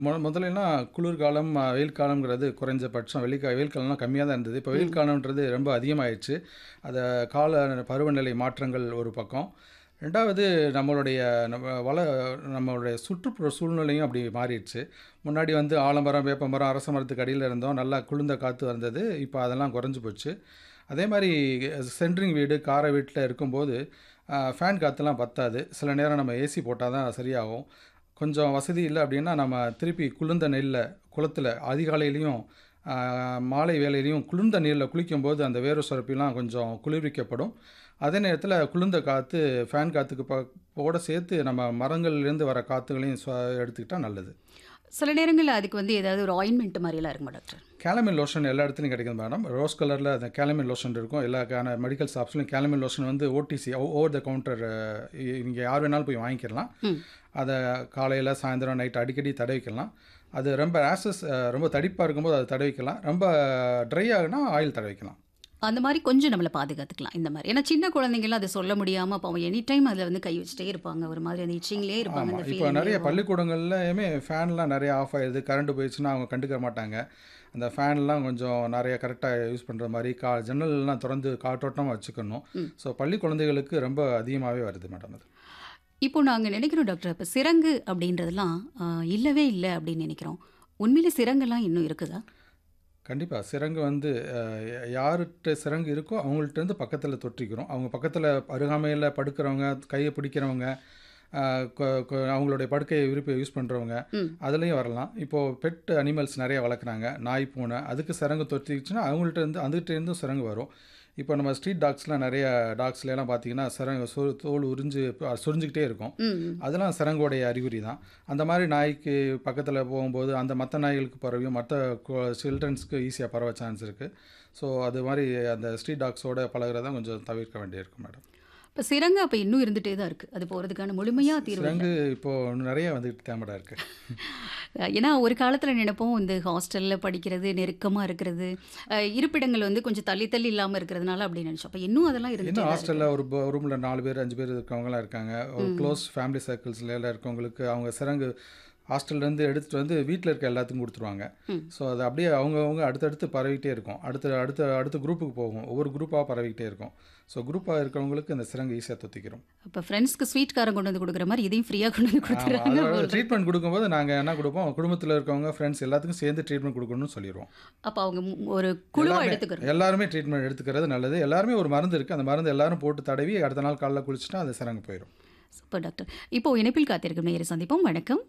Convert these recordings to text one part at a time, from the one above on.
மொ முதலலாம் குளிர்காலம், அ வெயில் காலம்ங்கிறது குறைஞ்சபட்சம் வெயில் கா வெயில் காலம்லாம் கம்மியா தான் இருந்தது. இப்போ வெயில் ம். காலம்ன்றது ரொம்ப அதிகமாயிருச்சு. அத கால பருவநிலை மாற்றங்கள் ஒரு பக்கம். 2வது நம்மளுடைய நம்ம வள நம்மளுடைய சுற்றுப்புற சூழ்நிலையும் அப்படி மாறிடுச்சு. முன்னாடி வந்து ஆலமரம், வேப்பமரம், அரச மரத்துக்கு அடியில இருந்தோம். நல்லா குளிர்ந்த காத்து வந்தது. இப்போ அதெல்லாம் குறைஞ்சு போச்சு. அதே மாரி சென்ட்ரிங் வீடு, கார வீட்ல இருக்கும்போது, அ ஃபேன் காத்தெல்லாம் பத்தாது. சில நேரம் நம்ம ஏசி போட்டா தான் சரியாகும். கொஞ்சம் வசதி இல்ல அப்படின்னா, நம்ம திருப்பி குளிர்ந்த நீர்ல குளத்தில அதிகாலையிலயும், அ மாலை வேளையிலயும் குளிர்ந்த நீர்ல குளிக்கும்போது அந்த வேர்வை சுரப்பிலாம் கொஞ்சம் குளிர்விக்கப்படும். அதே நேரத்தில குளிர்ந்த காத்து ஃபேன் காத்துக்கு ப ஓட சேர்த்து நம்ம மரங்கள்லேருந்து வர காத்துகளையும் ஸ்வ எடுத்துக்கிட்டா நல்லது. சில நேரங்கள்ல அதுக்கு வந்து ஏதாவது ஒரு ஆயின்மென்ட் மாரிலாம் இருக்குமா டாக்டர்? கேலமின் லோஷன் எல்லா இடத்துலயும் கிடைக்குது மேடம். ரோஸ் கலர்ல அந்த கேலமின் லோஷன் இருக்கும். எல்லா கான மெடிக்கல் ஷாப்ஸ்லயும் கேலமின் லோஷன் வந்து ஓடிசி ஓ ஓவர் த கவுண்டர் நீங்க யார் வேணாலும் போய் வாங்கிக்கலாம். ம். அத காலையில, சாயந்தரம், நைட் அடிக்கடி தடவிக்கலாம். அது ரொம்ப ஆக்சஸ் ரொம்ப தடிப்பா இருக்கும்போது அத தடவிக்கலாம். ரொம்ப ட்ரை ஆகுனா ஆயில் தடவிக்கலாம். அந்த மாரி கொஞ்சம் நம்மள பாதுகாத்துக்கலாம். இந்த மாரி. ஏன்னா சின்ன குழந்தைங்கலாம் அத சொல்ல முடியாம பாவம் எனி டைம் அதில வந்து கை வச்சுட்டே இருப்பாங்க. ஒரு மாதிரி அந்த இச்சிங்லயே இருப்பாங்க. ஆமா. அந்த இப்போ ஃபீலிங்லயே நெறைய இருக்கும். பள்ளிக்கூடங்கள்லயுமே ஃபேன்லாம் நெறைய ஆஃப் ஆயிருது. கரண்ட் போயிடுச்சுன்னா அவங்க கண்டுக்க மாட்டாங்க. அந்த ஃபேன்லாம் கொஞ்சம் நெறைய கரெக்ட்டா யூஸ் பண்ற மாரி, கா ஜன்னல்லாம் தொறந்து காற்றோட்டமா வச்சுக்கணும். ம். ஸோ பள்ளி குழந்தைகளுக்கு ரொம்ப அதிகமாவே வருது மேடம் அது. இப்போ நாங்க நினைக்கிறோம் டாக்டர், இப்ப சிரங்கு அப்படின்றதெல்லாம் அ இல்லவே இல்ல அப்படின்னு நினைக்கிறோம். உண்மையிலே சிரங்கெல்லாம் இன்னும் இருக்குதா? கண்டிப்பா. சிரங்கு வந்து அ யார்ட்ட சிரங்கு இருக்கோ அவங்கள்ட்டருந்து பக்கத்தில தொற்றிக்கிறோம். அவங்க பக்கத்தில அருகாமையில படுக்கிறவங்க, கைய பிடிக்கிறவங்க, அ கொ கொ அவங்களுடைய படுக்கைய விரிப்ப யூஸ் பண்றவங்க, ம். அதுலயும் வரலாம். இப்போ பெட் அனிமல்ஸ் நெறைய வளர்க்குறாங்க. நாய், பூனை அதுக்கு சிரங்கு தொற்றிக்கிச்சுன்னா அவங்கள்ட்ட இருந்து அதுகிட்ட இருந்தும் சிரங்கு வரும். இப்போ நம்ம ஸ்ட்ரீட் டாக்ஸ்லாம் நெறைய டாக்ஸ்லலாம் பார்த்தீங்கன்னா, சிரங்கு சொ தோல் உறிஞ்சு சொரிஞ்சுக்கிட்டே இருக்கும். ம், ம். அதெல்லாம் சிரங்கோடைய அறிகுறி தான். அந்த மாரி நாய்க்கு பக்கத்தில போகும்போது, அந்த மத்த நாய்களுக்கு பரவியும், மத்த கொ சில்ட்ரன்ஸ்க்கு ஈஸியா பரவ சான்ஸ் இருக்கு. ஸோ அது மாரி அந்த ஸ்ட்ரீட் டாக்ஸோட பழகுறத கொஞ்சம் தவிர்க்க வேண்டியிருக்கும் மேடம். இப்ப சிரங்கு அப்ப இன்னும் இருந்துட்டே தான் இருக்கு. அது போறதுக்கான முழுமையா தீர்வு இல்ல. சிரங்கு இப்போ நெறைய வந்துட்டு தான் மேடம் இருக்கு. ஏன்னா ஒரு காலத்துல நினைப்போம் இந்த ஹாஸ்டல்ல படிக்கிறது, நெருக்கமா இருக்கிறது, அ இருப்பிடங்கள் வந்து கொஞ்சம் தள்ளி தள்ளி இல்லாம இருக்கிறதுனால அப்படி நினைச்சோம். அப்ப இன்னும் அதெல்லாம் இருந்துட்டே இன்னும் தான் இருக்கு. ஹாஸ்டல்ல ஒரு ப ரூம்ல 4 பேர், 5 பேர் இருக்கவங்கலாம் இருக்காங்க. ஒரு ம். க்ளோஸ் ஃபேமிலி சர்க்கிள்ஸ்ல இருக்கவங்களுக்கு அவங்க சிரங்கு ஹாஸ்டல்லேருந்து எடுத்துட்டு வந்து வீட்ல இருக்க எல்லாத்துக்கும் குடுத்துருவாங்க. ம். ஸோ அது அப்படியே அவங்கவங்க அடுத்தடுத்து பரவிக்கிட்டே இருக்கும். அடுத்த அடுத்த அடுத்த குரூப்புக்கு போகும். ஒவ்வொரு குரூப்பா பரவிக்கிட்டே இருக்கும். ஸோ குரூப்பா இருக்கிறவங்களுக்கு இந்த சிரங்கு ஈஸியா தொத்திக்கிரும். அப்ப ஃப்ரெண்ட்ஸ்க்கு ஸ்வீட் காரம் கொண்டு வந்து குடுக்குற மாரி இதையும் ஃப்ரீயா கொண்டு வந்து ஆமா. குடுத்துறாங்க அதோட போல இருக்கு. ட்ரீட்மெண்ட் குடுக்கும்போது நாங்க என்ன குடுப்போம், குடும்பத்தில இருக்கவங்க, ஃப்ரெண்ட்ஸ் எல்லாத்துக்கும் சேர்ந்து ட்ரீட்மெண்ட் குடுக்கணும்னு சொல்லிருவோம். அப்ப அவங்க மு- ஒரு குழுவா எல்லாருமே எடுத்துக்கிறது. எல்லாருமே ட்ரீட்மெண்ட் எடுத்துக்கிறது நல்லது. எல்லாருமே ஒரு மருந்து இருக்கு. அந்த மருந்து எல்லாரும் போட்டு தடவி அடுத்த நாள் காலைல குளிச்சுட்டா அது சிரங்கு போயிரும். Super doctor. இப்போ இணைப்பில் காத்திருக்கும் நேயரை சந்திப்போம். வணக்கம்.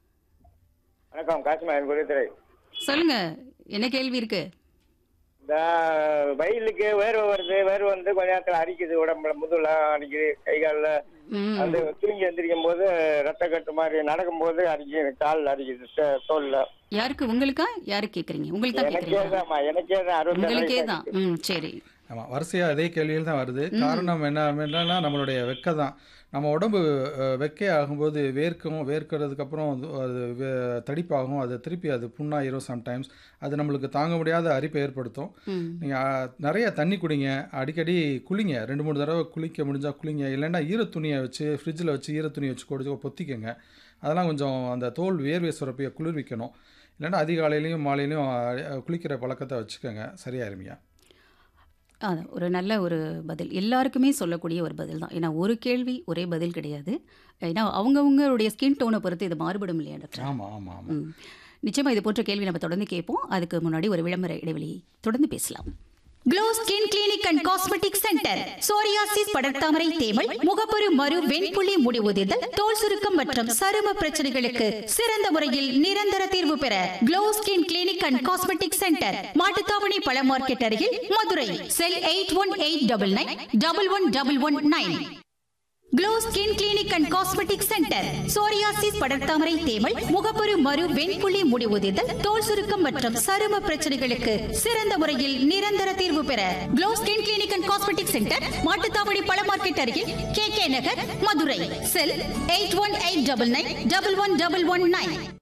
வணக்கம் காசிமாயன் குருத்துறை சொல்லுங்க. என்ன கேள்வி இருக்கு? இந்த வெயிலுக்கு வேர்வை வருது வேர்வை வந்து கொஞ்ச நேரத்தில் அரிக்குது உடம்புல முதுகுல அரிக்குது கை காலில் ம். அந்த தூங்கி எந்திரிக்கும் போது ரத்த கட்டு மாதிரி நடக்கும்போது அரிக்குது காலில் அரிக்குது தே- தோல்ல யாருக்கு உங்களுக்கா? யாருக்கு கேக்குறீங்க? உங்களுக்கு தான் எனக்கே கேக்குறீங்களா? தான்மா எனக்கே தான் அறுபத்தாறு உங்களுக்கே வயசு தான். ஆச்சு. ம் சரி. ஆமா. வரிசையா அதே கேள்விகள் தான் வருது. ம். காரணம் என்ன என்னன்னா நம்மளுடைய வெக்க தான். நம்ம உடம்பு அ வெக்கை ஆகும்போது வேர்க்கும். வேர்க்கிறதுக்கு அப்புறம் அது அது வே தடிப்பாகும். அது திருப்பி அது புண்ணாயிரும் சம்டைம்ஸ். அது நம்மளுக்கு தாங்க முடியாத அரிப்பை ஏற்படுத்தும். ம். நீங்க அ நெறைய தண்ணி குடிங்க. அடிக்கடி குளிங்க. 2, 3 தடவ குளிக்க முடிஞ்சா குளிங்க. இல்லைன்னா ஈர துணிய வச்சு ஃப்ரிட்ஜில வச்சு ஈர துணிய வச்சு கொடு பொத்திக்கங்க. அதெல்லாம் கொஞ்சம் அந்த தோல் வேர்வை சுரப்பிய குளிர்விக்கணும். இல்லைன்னா அதிகாலையிலயும், மாலையிலயும் அ குளிக்கிற பழக்கத்த வச்சுக்கங்க. சரியாயிரும்யா. அதான் ஒரு நல்ல ஒரு பதில். எல்லாருக்குமே சொல்லக்கூடிய ஒரு பதில் தான். ஏன்னா ஒரு கேள்வி ஒரே பதில் கிடையாது. ஏன்னா அவங்கவங்களுடைய ஸ்கின் டோனை பொறுத்து இது மாறுபடும் இல்லையா டாக்டர்? ஆமா, ஆமா, ஆமா. ம். நிச்சயமா இது போன்ற கேள்வி நம்ம தொடர்ந்து கேட்போம். அதுக்கு முன்னாடி ஒரு விளம்பர இடைவெளி தொடர்ந்து பேசலாம். Glow skin clinic and cosmetic centre psoriasis படர்தாமரை தேமல் முகப்பரு மறு வெண்புள்ளி முடிவுதிதல் தோல் சுருக்கம் மற்றும் சரும பிரச்சனைகளுக்கு சிறந்த முறையில் நிரந்தர தீர்வு பெற glow skin clinic and cosmetic centre Mattuthavani பழ மார்க்கெட் அருகில் Madurai cell eight one eight double nine double one double one nine glow skin clinic and cosmetic centre psoriasis படர்தாமரை தேமல் முகப்பரு மறு வெண்புள்ளி முடிவுதிதல் தோல் சுருக்கம் மற்றும் சரும பிரச்சனைகளுக்கு சிறந்த முறையில் நிரந்தர தீர்வு பெற glow skin clinic and cosmetic centre Mattuthavani பழ மார்க்கெட் அருகில் K K Nagar Madurai cell eight one eight double nine double one double one nine